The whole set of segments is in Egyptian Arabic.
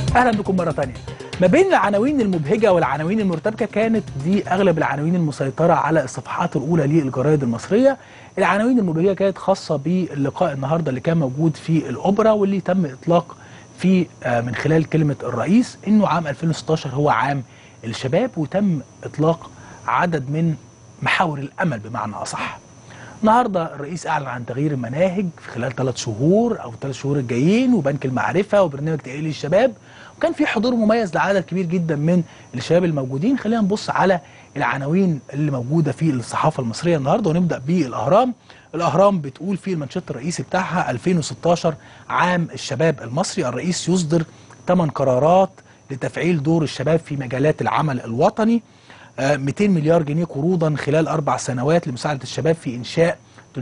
اهلا بكم مره ثانيه ما بين العناوين المبهجه والعناوين المرتبكه كانت دي اغلب العناوين المسيطره على الصفحات الاولى للجرايد المصريه العناوين المبهجه كانت خاصه باللقاء النهارده اللي كان موجود في الاوبرا واللي تم اطلاق فيه آه، من خلال كلمه الرئيس انه عام 2016 هو عام الشباب وتم اطلاق عدد من محاور الامل بمعنى اصح النهارده الرئيس اعلن عن تغيير المناهج في خلال ثلاث شهور او ثلاث شهور الجايين وبنك المعرفه وبرنامج تاهيل الشباب وكان في حضور مميز لعدد كبير جدا من الشباب الموجودين خلينا نبص على العناوين اللي موجوده في الصحافه المصريه النهارده ونبدا بالاهرام الاهرام بتقول في المانشيت الرئيسي بتاعها 2016 عام الشباب المصري الرئيس يصدر 8 قرارات لتفعيل دور الشباب في مجالات العمل الوطني آه، 200 مليار جنيه قروضا خلال أربع سنوات لمساعدة الشباب في إنشاء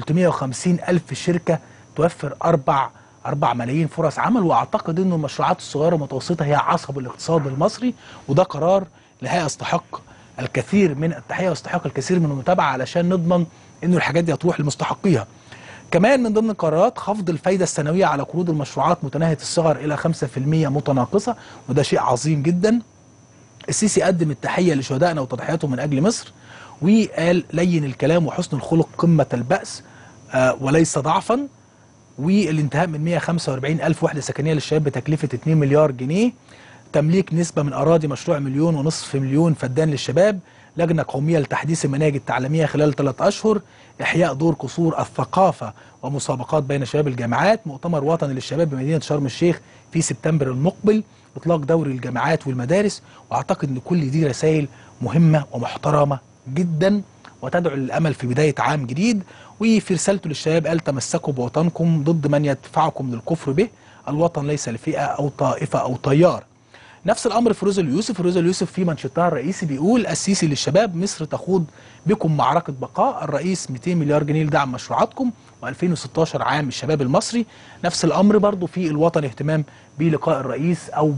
350 ألف شركة توفر أربع أربع ملايين فرص عمل وأعتقد أنه المشروعات الصغيرة والمتوسطة هي عصب الاقتصاد المصري وده قرار الحقيقة يستحق الكثير من التحية ويستحق الكثير من المتابعة علشان نضمن أنه الحاجات دي هتروح لمستحقيها كمان من ضمن القرارات خفض الفايدة السنوية على قروض المشروعات متناهية الصغر إلى 5% متناقصة وده شيء عظيم جدا السيسي قدم التحية لشهدائنا وتضحياتهم من أجل مصر وقال لين الكلام وحسن الخلق قمة البأس آه وليس ضعفا والانتهاء من 145 ألف وحدة سكنية للشباب بتكلفة 2 مليار جنيه تمليك نسبة من أراضي مشروع مليون ونصف مليون فدان للشباب لجنة قومية لتحديث المناهج التعليمية خلال ثلاث أشهر إحياء دور قصور الثقافة ومسابقات بين شباب الجامعات مؤتمر وطني للشباب بمدينة شرم الشيخ في سبتمبر المقبل إطلاق دوري الجامعات والمدارس وأعتقد أن كل دي رسائل مهمة ومحترمة جدا وتدعو للأمل في بداية عام جديد وفي رسالته للشباب قال تمسكوا بوطنكم ضد من يدفعكم للكفر به الوطن ليس لفئة أو طائفة أو تيار نفس الامر فيروز اليوسف فيروز اليوسف في منشطها الرئيسي بيقول السيسي للشباب مصر تخوض بكم معركه بقاء الرئيس 200 مليار جنيه لدعم مشروعاتكم و2016 عام الشباب المصري نفس الامر برضو في الوطن اهتمام بلقاء الرئيس او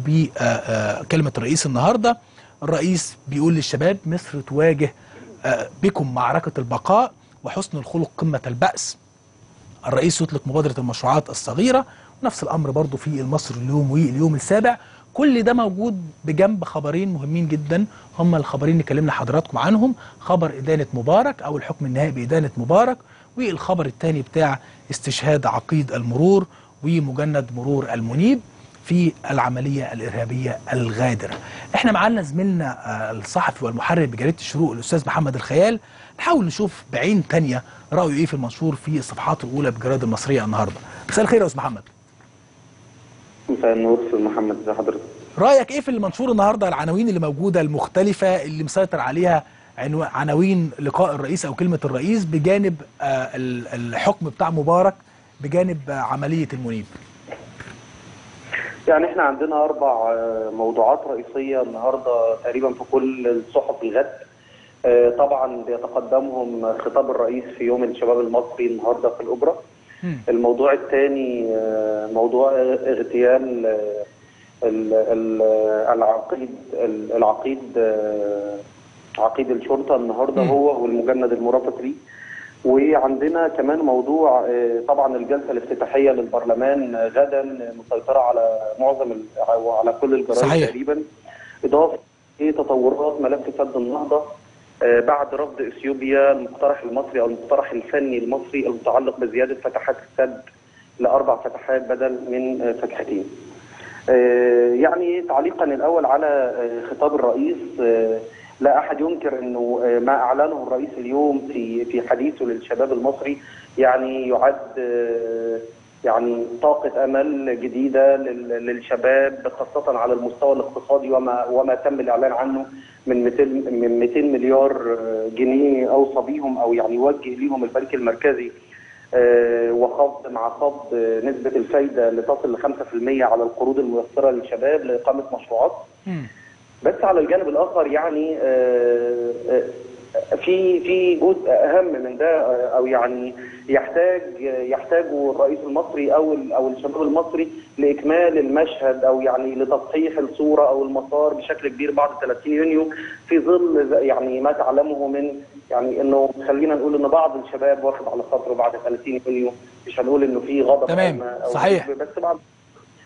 بكلمه الرئيس النهارده الرئيس بيقول للشباب مصر تواجه آه، بكم معركه البقاء وحسن الخلق قمه البأس الرئيس يطلق مبادرة المشروعات الصغيرة ونفس الأمر برضو في المصر اليوم واليوم السابع كل ده موجود بجنب خبرين مهمين جدا هم الخبرين اللي كلمنا حضراتكم عنهم خبر إدانة مبارك أو الحكم النهائي بإدانة مبارك والخبر الثاني بتاع استشهاد عقيد المرور ومجند مرور المنيب في العملية الإرهابية الغادرة احنا معانا زميلنا آه، الصحفي والمحرر بجريدة الشروق الأستاذ محمد الخيال نحاول نشوف بعين تانية رأيه إيه في المنشور في الصفحات الأولى بالجرائد المصرية النهاردة مساء الخير يا أستاذ محمد مساء النور استاذ محمد ازي حضرتك رأيك إيه في المنشور النهاردة العناوين اللي موجودة المختلفة اللي مسيطر عليها عنو- عناوين لقاء الرئيس أو كلمة الرئيس بجانب آه، ال- الحكم بتاع مبارك بجانب آه، عملية المنيب يعني احنا عندنا اربع آه، موضوعات رئيسيه النهارده تقريبا في كل الصحف الغد آه، طبعا بيتقدمهم خطاب الرئيس في يوم الشباب المصري النهارده في الاوبرا مم. الموضوع الثاني موضوع اغتيال آه، ال- ال- العقيد ال- العقيد آه، عقيد الشرطه النهارده مم. هو والمجند المرافق ليه وعندنا كمان موضوع آه، طبعا الجلسه الافتتاحيه للبرلمان آه، غدا مسيطره على معظم ال- وعلى كل الجرائد صحيح. تقريبا اضافه لتطورات ملف سد النهضه آه، بعد رفض اثيوبيا المقترح المصري او المقترح الفني المصري المتعلق بزياده فتحات السد لاربع فتحات بدل من آه، فتحتين. آه، يعني تعليقا الاول على آه، خطاب الرئيس آه، لا احد ينكر انه آه، ما اعلنه الرئيس اليوم في في حديثه للشباب المصري يعني يعد آه، يعني طاقة أمل جديدة لل- للشباب خاصة على المستوى الاقتصادي وما وما تم الإعلان عنه من 200 من 200 مليار آه، جنيه أوصى بيهم أو يعني وجه ليهم البنك المركزي آه، وخفض مع خفض آه، نسبة الفايدة اللي تصل ل 5% على القروض الميسرة للشباب لإقامة مشروعات مم. بس على الجانب الاخر يعني آه، آه، في في جزء اهم من ده آه، او يعني يحتاج يحتاجه الرئيس المصري او ال- او الشباب المصري لاكمال المشهد او يعني لتصحيح الصوره او المسار بشكل كبير بعد 30 يونيو في ظل ز- يعني ما تعلمه من يعني انه خلينا نقول ان بعض الشباب واخد على خاطره بعد 30 يونيو مش هنقول انه في غضب تمام، أو- أو صحيح. بس بعض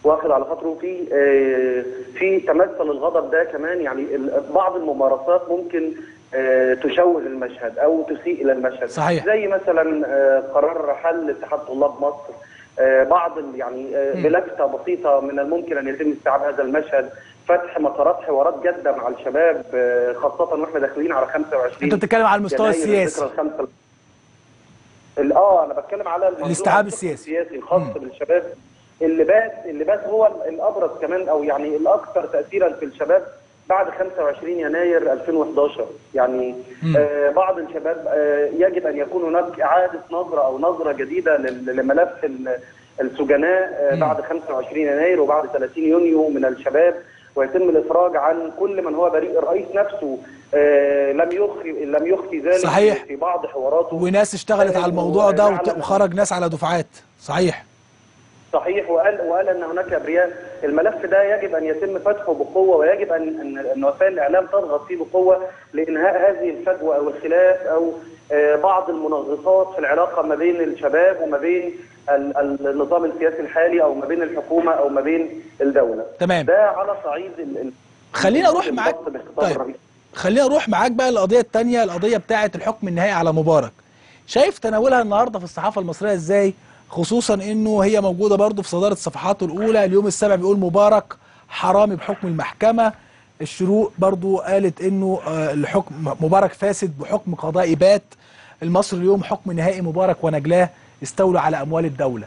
واخد على خاطره في آه، في تمثل الغضب ده كمان يعني ال- بعض الممارسات ممكن آه، تشوه المشهد او تسيء الى المشهد صحيح. زي مثلا آه، قرار حل اتحاد طلاب مصر آه، بعض ال- يعني آه، بلفته بسيطه من الممكن ان يتم استيعاب هذا المشهد فتح مسارات حوارات جاده مع الشباب آه، خاصه واحنا داخلين على 25 انت بتتكلم على المستوى يناير السياسي الذكرى الخامسة. ال- اه انا بتكلم على المنظور الاستيعاب الفكري السياسي. السياسي الخاص بالشباب اللي بات اللي بات هو ال- الابرز كمان او يعني الاكثر تاثيرا في الشباب بعد 25 يناير 2011 يعني آه بعض الشباب آه يجب ان يكون هناك اعاده نظره او نظره جديده لل- لملف ال- السجناء آه بعد 25 يناير وبعد 30 يونيو من الشباب ويتم الافراج عن كل من هو بريء الرئيس نفسه آه لم يخفي لم يخفي ذلك صحيح. في بعض حواراته وناس اشتغلت على الموضوع ده وت- نعلم- وخرج ناس على دفعات صحيح صحيح وقال وقال ان هناك ابرياء الملف ده يجب ان يتم فتحه بقوه ويجب ان ان, أن وسائل الاعلام تضغط فيه بقوه لانهاء هذه الفجوه او الخلاف او آه، بعض المنغصات في العلاقه ما بين الشباب وما بين ال- ال- النظام السياسي الحالي او ما بين الحكومه او ما بين الدوله. تمام. ده على صعيد ال- ال- خلينا اروح معاك الضبط باخطاب طيب الرئيس. خلينا اروح معاك بقى القضيه الثانيه القضيه بتاعه الحكم النهائي على مبارك شايف تناولها النهارده في الصحافه المصريه ازاي خصوصا انه هي موجوده برضو في صداره صفحاته الاولى اليوم السابع بيقول مبارك حرامي بحكم المحكمه الشروق برضو قالت انه آه، الحكم مبارك فاسد بحكم قضائي بات المصري اليوم حكم نهائي مبارك ونجلاه استولوا على اموال الدوله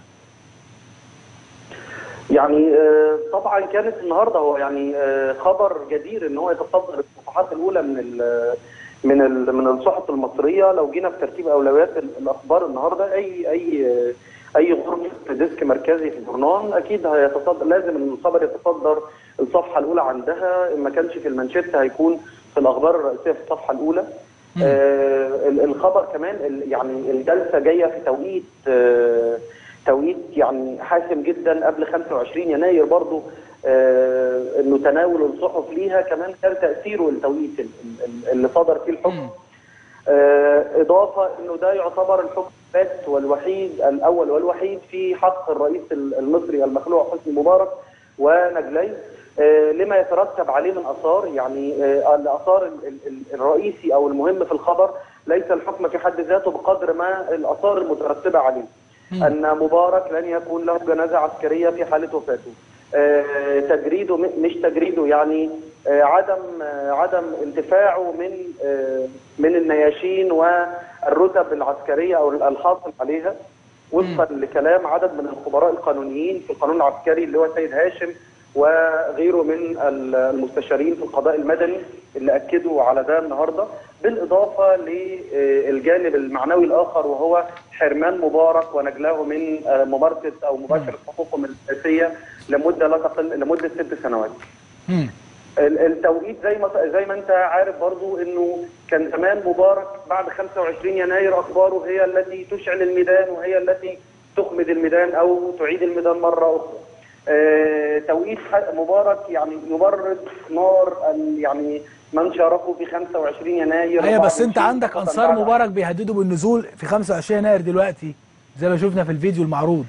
يعني آه، طبعا كانت النهارده هو يعني آه، خبر جدير ان هو يتصدر الصفحات الاولى من ال من ال من الصحف المصريه لو جينا في ترتيب اولويات ال- الاخبار النهارده اي اي آه، اي غرفه ديسك مركزي في الجورنال اكيد هيتصدر لازم ان الخبر يتصدر الصفحه الاولى عندها ان ما كانش في المانشيت هيكون في الاخبار الرئيسيه في الصفحه الاولى آه ال- الخبر كمان ال- يعني الجلسه جايه في توقيت آه توقيت يعني حاسم جدا قبل 25 يناير برضو آه انه تناول الصحف ليها كمان كان تاثيره التوقيت ال- ال- اللي صدر فيه الحكم آه اضافه انه ده يعتبر الحكم الثالث والوحيد الاول والوحيد في حق الرئيس ال- المصري المخلوع حسني مبارك ونجلي آه لما يترتب عليه من اثار يعني آه الاثار ال- ال- ال- الرئيسي او المهم في الخبر ليس الحكم في حد ذاته بقدر ما الاثار المترتبه عليه ان مبارك لن يكون له جنازه عسكريه في حاله وفاته آه، تجريده م- مش تجريده يعني آه، عدم آه، عدم انتفاعه من آه، من النياشين والرتب العسكريه او الحاصل عليها وفقا لكلام عدد من الخبراء القانونيين في القانون العسكري اللي هو سيد هاشم وغيره من ال- المستشارين في القضاء المدني اللي اكدوا على ده النهارده بالاضافه للجانب المعنوي الاخر وهو حرمان مبارك ونجله من آه، ممارسه او مباشره حقوقهم الاساسيه لمده لا تقل لمده ست سنوات. مم. ال- التوقيت زي ما زي ما انت عارف برضو انه كان زمان مبارك بعد 25 يناير اخباره هي التي تشعل الميدان وهي التي تخمد الميدان او تعيد الميدان مره اخرى. آه، توقيت ح- مبارك يعني يبرد نار ال- يعني من شاركوا في 25 يناير ايوه بس انت 24 عندك خاصة انصار بعد- مبارك بيهددوا بالنزول في 25 يناير دلوقتي زي ما شفنا في الفيديو المعروض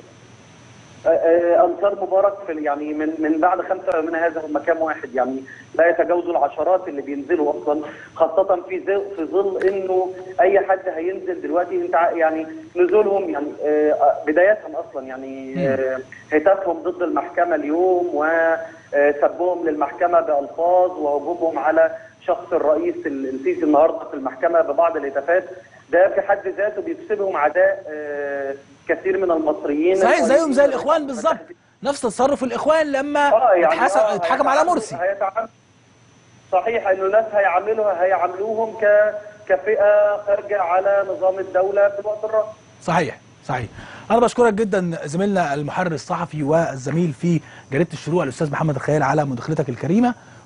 آه، آه، انصار مبارك في ال- يعني من من بعد خمسه من هذا هم كام واحد يعني لا يتجاوزوا العشرات اللي بينزلوا اصلا خاصه في ظل في ظل انه اي حد هينزل دلوقتي انت ع- يعني نزولهم يعني آه، آه، بدايتهم اصلا يعني آه، هتافهم ضد المحكمه اليوم وسبهم للمحكمه بالفاظ وهجومهم على شخص الرئيس ال- السيسي النهارده في المحكمه ببعض الهتافات ده في حد ذاته بيكسبهم عداء آه، كثير من المصريين صحيح زيهم زي القريبين الاخوان من بالظبط الفتح نفس تصرف الاخوان لما اه يعني اتحسب آه اتحكم على هيتعامل- مرسي هيتعامل صحيح انه ناس هيعاملوها هيعاملوهم ك كفئه خارجه على نظام الدوله في الوقت الراهن صحيح صحيح انا بشكرك جدا زميلنا المحرر الصحفي والزميل في جريده الشروق الاستاذ محمد الخيال على مداخلتك الكريمه